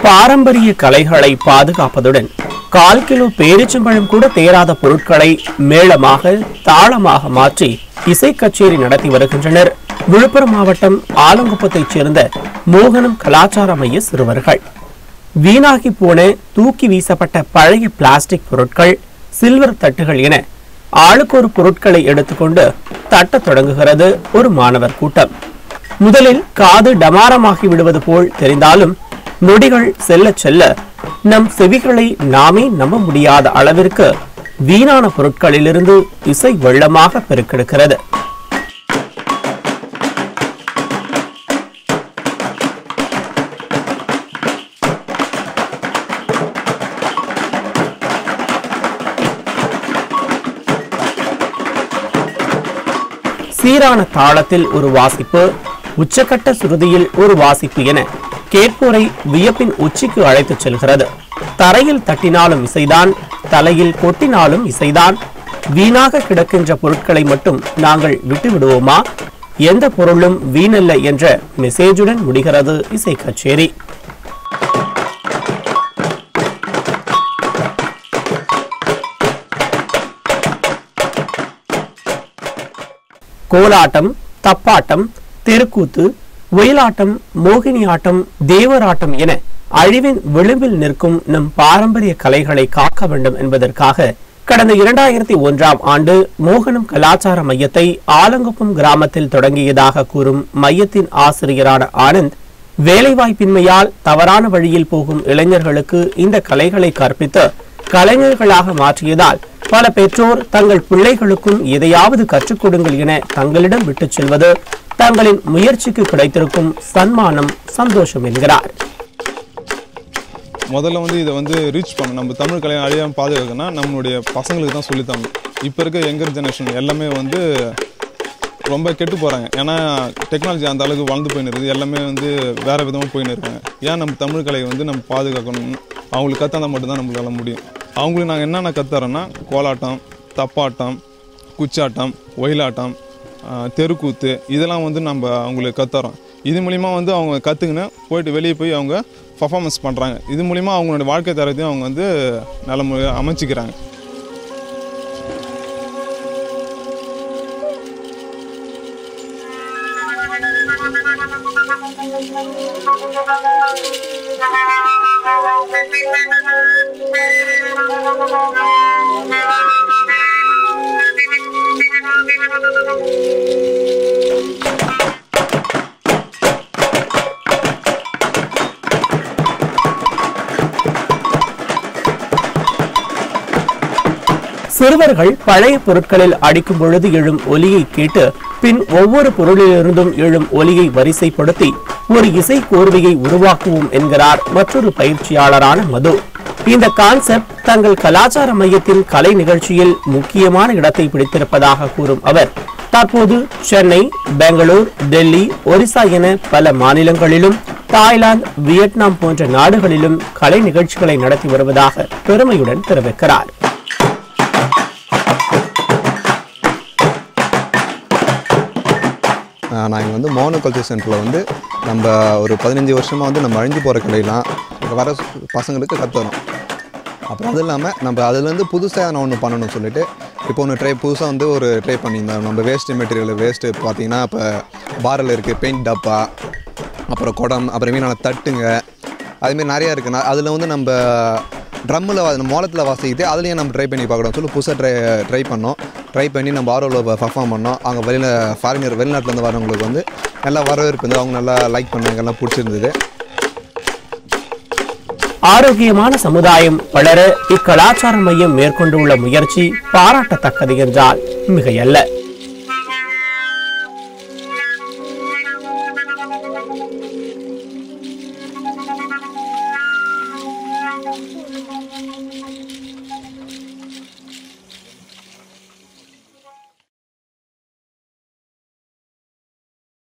பாரம்பரிய கலைகளை பாதுகாப்பதுடன் கால் கிலோ பேரிச்சம்பழம் கூட தேராத பொருட்களை மேளமாக தாளமாக மாற்றி இசை கச்சேரி நடத்தி வருகின்றனர் விழுப்புரம் மாவட்டம் ஆலங்குப்பத்தைச் சேர்ந்த மோகனம் கலாச்சார மைய சிறுவர்கள் வீணாகி போன தூக்கி வீசப்பட்ட பழைய பிளாஸ்டிக் பொருட்கள் சில்வர் தட்டுகள் என ஆளுக்கு ஒரு பொருட்களை எடுத்துக்கொண்டு தட்டத் தொடங்குகிறது ஒரு மாணவர் கூட்டம் முதலில் காது டமாரமாகி விடுவது போல் தெரிந்தாலும் நொடிகள் செல்ல செல்ல நம் செவிகளை நாமே நம்ப முடியாத அளவிற்கு வீணான பொருட்களிலிருந்து இசை வெள்ளமாக பெருக்கெடுக்கிறது சீரான தாளத்தில் ஒரு வாசிப்பு உச்சக்கட்ட சுருதியில் ஒரு வாசிப்பு என கேட்போரை வியப்பின் உச்சிக்கு அழைத்துச் செல்கிறது தரையில் தட்டினாலும் இசைதான் தலையில் கொட்டினாலும் இசைதான் வீணாக கிடக்கின்ற பொருட்களை மட்டும் நாங்கள் விட்டு விடுவோமா எந்த பொருளும் வீணல்ல என்ற மெசேஜுடன் முடிகிறது இசை கச்சேரி கோலாட்டம் தப்பாட்டம் தெருக்கூத்து ஒயிலாட்டம் மோகினி ஆட்டம் தேவராட்டம் என அழிவின் விளிம்பில் நிற்கும் நம் பாரம்பரிய கலைகளை காக்க வேண்டும் என்பதற்காக கடந்த இரண்டாயிரத்தி ஒன்றாம் ஆண்டு மோகனம் கலாச்சார மையத்தை ஆலங்குப்பம் கிராமத்தில் தொடங்கியதாக கூறும் மையத்தின் ஆசிரியரான ஆனந்த் வேலைவாய்ப்பின்மையால் தவறான வழியில் போகும் இளைஞர்களுக்கு இந்த கலைகளை கற்பித்து கலைஞர்களாக மாற்றியதால் பல பெற்றோர் தங்கள் பிள்ளைகளுக்கும் எதையாவது கற்றுக் கொடுங்கள் என தங்களிடம் விட்டுச் செல்வது தங்களின் முயற்சிக்கு கிடைத்திருக்கும் சன்மானம் சந்தோஷம் என்கிறார் முதல்ல வந்து இதை வந்து ரீச் பண்ணணும் நம்ம தமிழ் கலையை அழியாமல் பாதுகாக்கணும்னா நம்மளுடைய பசங்களுக்கு தான் சொல்லித்தாங்க இப்போ இருக்க யங்கர் ஜெனரேஷன் எல்லாமே வந்து ரொம்ப கெட்டு போகிறாங்க ஏன்னா டெக்னாலஜி அந்த அளவுக்கு வளர்ந்து போயின்னு இருக்குது எல்லாமே வந்து வேறு விதமாக போயின்னு இருக்காங்க ஏன் நம்ம தமிழ் கலையை வந்து நம்ம பாதுகாக்கணும் அவங்களுக்கு கத்தாந்தா மட்டும்தான் நம்மளால முடியும் அவங்களுக்கு நாங்கள் என்னென்ன கத்துறோன்னா கோலாட்டம் தப்பாட்டம் குச்சாட்டம் ஒயிலாட்டம் ஆஹ், தெருக்கூத்து இதெல்லாம் வந்து நம்ம அவங்களுக்கு கத்துறோம் இது மூலிமா வந்து அவங்க கற்றுக்கின்னு போயிட்டு வெளியே போய் அவங்க பர்ஃபார்மன்ஸ் பண்ணுறாங்க இது மூலிமா அவங்களோட வாழ்க்கை தரத்தையும் அவங்க வந்து நல்ல முறையாக அமைச்சிக்கிறாங்க சிறுவர்கள் பழைய பொருட்களில் அடிக்கும் பொழுது எழும் ஒலியை கேட்டு பின் ஒவ்வொரு பொருளிலிருந்தும் எழும் ஒலியை வரிசைப்படுத்தி ஒரு இசை கோர்வையை உருவாக்குவோம் என்கிறார் மற்றொரு பயிற்சியாளரான மது இந்த கான்செப்ட் தங்கள் கலாச்சார மையத்தின் கலை நிகழ்ச்சியில் முக்கியமான இடத்தை பிடித்திருப்பதாக கூறும் அவர் தற்போது சென்னை பெங்களூர் டெல்லி ஒரிசா என பல மாநிலங்களிலும் தாய்லாந்து வியட்நாம் போன்ற நாடுகளிலும் கலை நிகழ்ச்சிகளை நடத்தி வருவதாக பெருமையுடன் தெரிவிக்கிறார் ஆஹ் நான் இங்கே வந்து மோனோ கல்ச்சர் சென்டரில் வந்து நம்ம ஒரு பதினஞ்சு வருஷமாக வந்து நம்ம அழிஞ்சு போகிற கலையெல்லாம் இங்க வர சு- பசங்களுக்கு கற்றுறோம் அப்புறம் அது இல்லாமல் நம்ம அதுலேருந்து புதுசாக நான் ஒன்று பண்ணணும்னு சொல்லிட்டு இப்போ ஒன்று ட்ரை புதுசாக வந்து ஒரு ட்ரை பண்ணியிருந்தோம் நம்ம வேஸ்ட்டு மெட்டீரியல் வேஸ்ட்டு பார்த்தீங்கன்னா இப்போ பாரில் இருக்குது பெயிண்ட் டப்பா அப்புறம் குடம் அப்புறம் வீணான தட்டுங்க அதுமாரி நிறையா இருக்குது நான் அதில் வந்து நம்ம ட்ரம்மில் மோளத்தில் வாசிக்கிட்டு அதுலேயும் நம்ம ட்ரை பண்ணி பார்க்கணும் சொல்லி புதுசாக ட்ரை ட்ரை பண்ணோம் ட்ரை பண்ணி நம்ம ஆரோவில் பர்ஃபார்ம் பண்ணோம் அங்கே வெளியில் ஃபாரினர் வெளிநாட்டிலேருந்து வரவங்களுக்கு வந்து நல்லா வரவேற்பு இருந்தது அவங்க நல்லா லைக் பண்ணாங்க எல்லாம் பிடிச்சிருந்தது ஆரோக்கியமான சமுதாயம் வளர இக்கலாச்சார மையம் மேற்கொண்டுள்ள முயற்சி பாராட்டத்தக்கது என்றால் மிகையல்ல